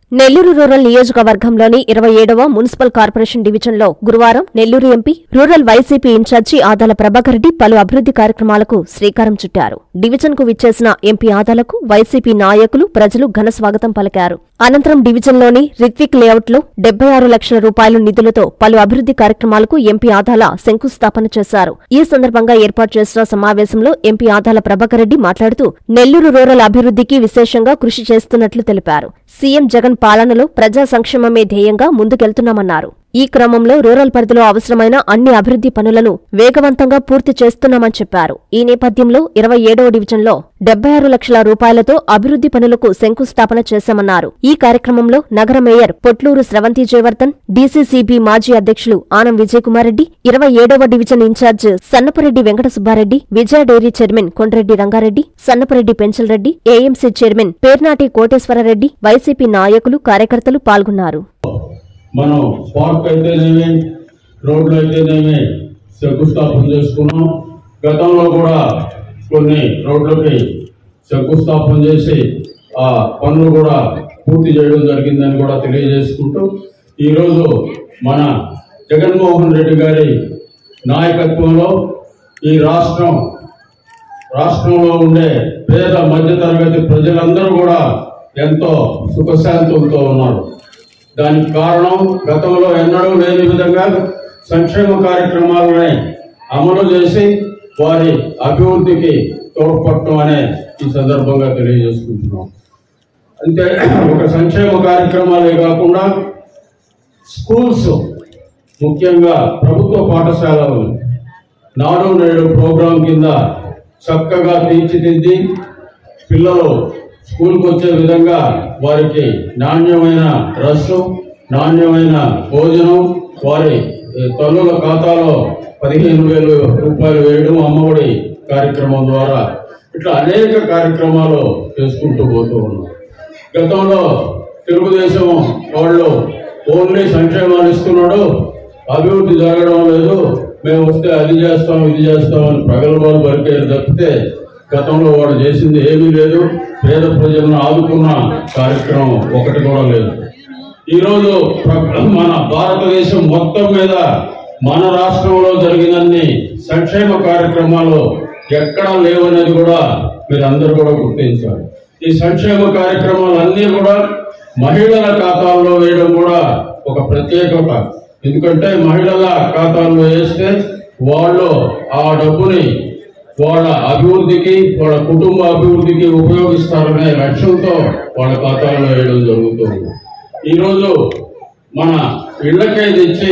Nellore rural నియోజకవర్గంలోని ఇరవై ఏడవ మున్సిపల్ కార్పొరేషన్ డివిజన్లో గురువారం Nellore MP rural YCP incharge Adala Prabhakar Reddy పలు అభివృద్ధి కార్యక్రమాలకు శ్రీకారం చుట్టారు డివిజన్కు విచ్చేసిన ఎంపీ ఆదాలకు వైసీపీ నాయకులు ప్రజలు ఘన స్వాగతం పలికారు అనంతరం డివిజన్లోని రిత్విక్ లేఅవుట్లో డెబ్బై ఆరు లక్షల రూపాయల నిధులతో పలు అభివృద్ధి కార్యక్రమాలకు ఎంపీ ఆదాల శంకుస్థాపన చేశారు ఈ సందర్భంగా ఏర్పాటు చేసిన సమావేశంలో ఎంపీ ఆదాల ప్రభాకర్ రెడ్డి మాట్లాడుతూ నెల్లూరు రూరల్ అభివృద్ధికి విశేషంగా కృషి చేస్తున్నట్లు తెలిపారు సీఎం జగన్ పాలనలో ప్రజా సంక్షేమమే ధ్యేయంగా ముందుకెళ్తున్నామన్నారు ఈ క్రమంలో రూరల్ పరిధిలో అవసరమైన అన్ని అభివృద్ధి పనులను వేగవంతంగా పూర్తి చేస్తున్నామని చెప్పారు ఈ నేపథ్యంలో ఇరవై ఏడవ డివిజన్లో డెబ్బై ఆరు లక్షల రూపాయలతో అభివృద్ధి పనులకు శంకుస్థాపన చేశామన్నారు ఈ కార్యక్రమంలో నగర మేయర్ పొట్లూరు స్రవంతి జయవర్ధన్ డీసీసీబీ మాజీ అధ్యక్షులు ఆనం విజయకుమారెడ్డి ఇరవై ఏడవ division incharge Sannapareddy Venkata Subbareddy Vijaya dairy chairman Kondreddy Rangareddy Sannapareddy Penchalreddy AMC chairman Pernati Koteswarareddy YCP నాయకులు కార్యకర్తలు పాల్గొన్నారు మనం పార్క్ అయితేనేమి రోడ్లు అయితేనేమి శంకుస్థాపన చేసుకున్నాం గతంలో కూడా కొన్ని రోడ్లకి శంకుస్థాపన చేసి ఆ పనులు కూడా పూర్తి చేయడం జరిగిందని కూడా తెలియజేసుకుంటూ ఈరోజు మన జగన్మోహన్ రెడ్డి గారి నాయకత్వంలో ఈ రాష్ట్రం రాష్ట్రంలో ఉండే పేద మధ్యతరగతి ప్రజలందరూ కూడా ఎంతో సుఖశాంతులతో ఉన్నారు దానికి కారణం గతంలో ఎన్నడూ లేని విధంగా సంక్షేమ కార్యక్రమాలని అమలు చేసి వారి అభివృద్ధికి తోడ్పడటం అనే ఈ సందర్భంగా తెలియజేసుకుంటున్నాం అంతే ఒక సంక్షేమ కార్యక్రమాలే కాకుండా స్కూల్స్ ముఖ్యంగా ప్రభుత్వ పాఠశాలలు నాడు నేడు ప్రోగ్రాం కింద చక్కగా తీర్చిదిద్ది పిల్లలు స్కూల్కి వచ్చే విధంగా వారికి నాణ్యమైన రస్సు నాణ్యమైన భోజనం వారి ఏ, తల్లుల ఖాతాలో పదిహేను వేలు రూపాయలు వేయడం అమ్మఒడి కార్యక్రమం ద్వారా ఇట్లా అనేక కార్యక్రమాలు చేసుకుంటూ పోతూ ఉన్నాం గతంలో తెలుగుదేశం వాళ్ళు ఓన్లీ సంక్షేమాలు ఇస్తున్నాడు అభివృద్ధి జరగడం లేదు మేము వస్తే అది చేస్తాం ఇది చేస్తాం అని ప్రగల్భాలు పలికేరు తప్పితే గతంలో వాళ్ళు చేసింది ఏమీ లేదు పేద ప్రజలను ఆదుకున్న కార్యక్రమం ఒకటి కూడా లేదు ఈరోజు ప్ర- మన భారతదేశం మొత్తం మీద మన రాష్ట్రంలో జరిగినన్ని సంక్షేమ కార్యక్రమాలు ఎక్కడా లేవనేది కూడా మీరు అందరూ కూడా గుర్తించాలి ఈ సంక్షేమ కార్యక్రమాలు అన్నీ కూడా మహిళల ఖాతాల్లో వేయడం కూడా ఒక ప్రత్యేకత ఎందుకంటే మహిళల ఖాతాల్లో వేస్తే వాళ్ళు ఆ డబ్బుని వాళ్ళ అభివృద్ధికి వాళ్ళ కుటుంబ అభివృద్ధికి ఉపయోగిస్తారనే లక్ష్యంతో వాళ్ళ ఖాతాలో వేయడం జరుగుతుంది ఈరోజు మన ఇళ్ళకే తెచ్చి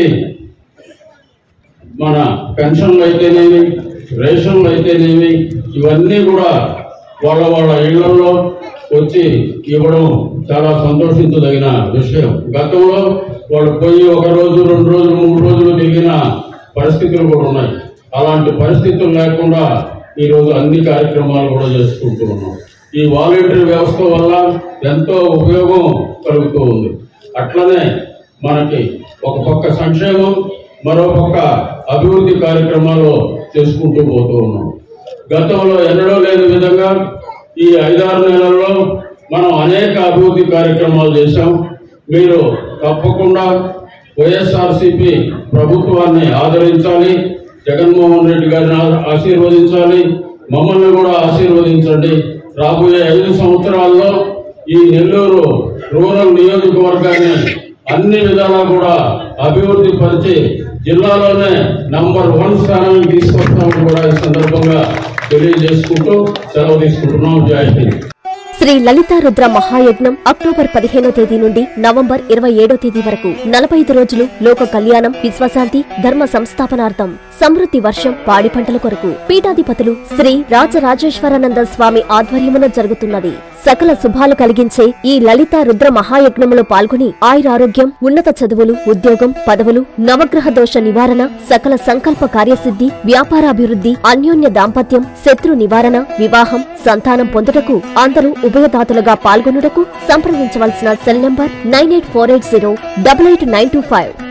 మన పెన్షన్లు అయితేనేమి రేషన్లు అయితేనేమి ఇవన్నీ కూడా వాళ్ళ వాళ్ళ ఇళ్లలో వచ్చి ఇవ్వడం చాలా సంతోషించదగిన విషయం గతంలో వాళ్ళు పోయి ఒక రోజు రెండు రోజులు మూడు రోజులు దిగిన పరిస్థితులు కూడా ఉన్నాయి అలాంటి పరిస్థితులు లేకుండా ఈరోజు అన్ని కార్యక్రమాలు కూడా చేసుకుంటూ ఉన్నాం ఈ వాలంటరీ వ్యవస్థ వల్ల ఎంతో ఉపయోగం కలుగుతూ ఉంది అట్లనే మనకి ఒక పక్క సంక్షేమం మరో పక్క అభివృద్ధి కార్యక్రమాలు చేసుకుంటూ పోతూ ఉన్నాం గతంలో ఎన్నడూ లేని విధంగా ఈ ఐదారు నెలల్లో మనం అనేక అభివృద్ధి కార్యక్రమాలు చేశాం మీరు తప్పకుండా వైఎస్ఆర్సిపి ప్రభుత్వాన్ని ఆదరించాలి జగన్మోహన్ రెడ్డి గారిని ఆ- ఆశీర్వదించాలి మమ్మల్ని కూడా ఆశీర్వదించండి రాబోయే ఐదు సంవత్సరాల్లో ఈ నెల్లూరు రూరల్ నియోజకవర్గాన్ని అన్ని విధాలా కూడా అభివృద్ధి పరిచి జిల్లాలోనే నంబర్ వన్ స్థానానికి తీసుకొస్తామని కూడా ఈ సందర్భంగా తెలియజేసుకుంటూ సెలవు తీసుకుంటున్నాం జై హింద్ శ్రీ లలితా రుద్ర మహాయజ్ఞం అక్టోబర్ పదిహేనో తేదీ నుండి నవంబర్ ఇరవై ఏడో తేదీ వరకు నలభై ఐదు రోజులు లోక కళ్యాణం విశ్వశాంతి ధర్మ సంస్థాపనార్థం సమృద్ధి వర్షం పాడి పంటల కొరకు పీఠాధిపతులు శ్రీ రాజరాజేశ్వరానంద స్వామి ఆధ్వర్యమున జరుగుతున్నది సకల శుభాలు కలిగించే ఈ లలితా రుద్ర మహాయజ్ఞములో పాల్గొని ఆయురారోగ్యం ఉన్నత చదువులు ఉద్యోగం పదవులు నవగ్రహ దోష నివారణ సకల సంకల్ప కార్యసిద్ధి వ్యాపారాభివృద్ధి అన్యోన్య దాంపత్యం శత్రు నివారణ వివాహం సంతానం పొందుటకు అందరూ ఉభయదాతలుగా పాల్గొనుటకు సంప్రదించవలసిన cell number nine eight four eight zero double eight nine two five